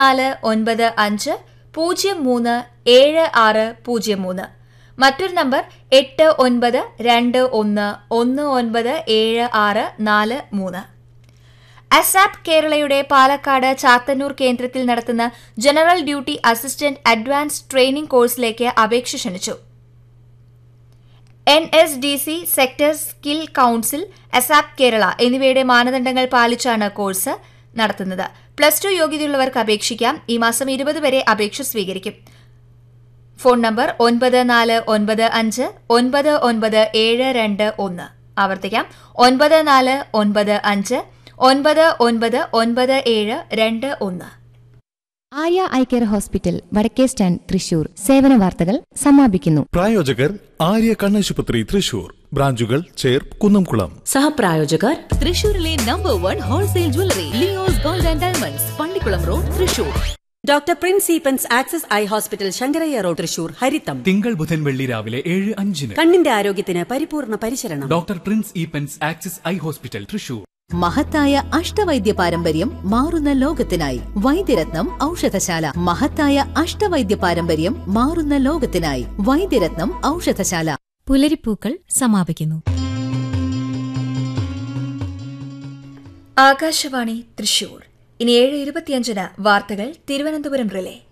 നാല് ഒൻപത് അഞ്ച് പൂജ്യം മൂന്ന് ഏഴ് ആറ് പൂജ്യം മൂന്ന് മറ്റൊരു നമ്പർ എട്ട് ഒൻപത് രണ്ട് ഒന്ന് ഒന്ന് ഒൻപത് ഏഴ് ആറ് നാല് മൂന്ന് അസാപ് കേരളയുടെ പാലക്കാട് ചാത്തന്നൂർ കേന്ദ്രത്തിൽ നടത്തുന്ന general duty assistant advance training കോഴ്സിലേക്ക് അപേക്ഷ ക്ഷണിച്ചു N S D C sector skill council ASAP Kerala എന്നിവയുടെ മാനദണ്ഡങ്ങൾ പാലിച്ചാണ് കോഴ്സ് നടത്തുന്നത് പ്ലസ് ടു യോഗ്യതയുള്ളവർക്ക് അപേക്ഷിക്കാം ഈ മാസം ഇരുപത് വരെ അപേക്ഷ സ്വീകരിക്കും ഫോൺ നമ്പർ ഒൻപത് നാല് ഒൻപത് അഞ്ച് ഒൻപത് ഒൻപത് ഏഴ് രണ്ട് ഒന്ന് ആവർത്തിക്കാം ഒൻപത് നാല് ഒൻപത് അഞ്ച് ഒൻപത് ഒൻപത് ഒൻപത് ഏഴ് രണ്ട് ഒന്ന് ആര്യ ഐ കെയർ ഹോസ്പിറ്റൽ വടക്കേ സ്റ്റാൻഡ് തൃശൂർ സേവന വാർത്തകൾ സമാപിക്കുന്നു പ്രായോജകർ ആര്യ കണ്ണാശുപത്രി തൃശൂർ ബ്രാഞ്ചുകൾ ചേർ കുന്നംകുളം സഹപ്രായോജകർ തൃശൂരിലെ number one wholesale jewellery Leo's gold and diamonds Pallikulam road Thrissur doctor Prince Eappen's access eye hospital Sankaraiah road Thrissur ഹരിത്തം തിങ്കൾ ബുധൻ വെള്ളി രാവിലെ ഏഴ് അഞ്ചിന് കണ്ണിന്റെ ആരോഗ്യത്തിന് പരിപൂർണ പരിചരണം doctor Prince Eappen's axis eye hospital Thrissur മഹത്തായ അഷ്ടവൈദ്യ പാരമ്പര്യം മാറുന്ന ലോകത്തിനായി വൈദ്യരത്നം ഔഷധശാല മഹത്തായ അഷ്ടവൈദ്യ പാരമ്പര്യം മാറുന്ന ലോകത്തിനായി വൈദ്യരത്നം ഔഷധശാല പുലരിപ്പൂക്കൾ സമാപിക്കുന്നു ആകാശവാണി തൃശൂർ ഇനി ഏഴ് ഇരുപത്തിയഞ്ചിന് വാർത്തകൾ തിരുവനന്തപുരം റിലേ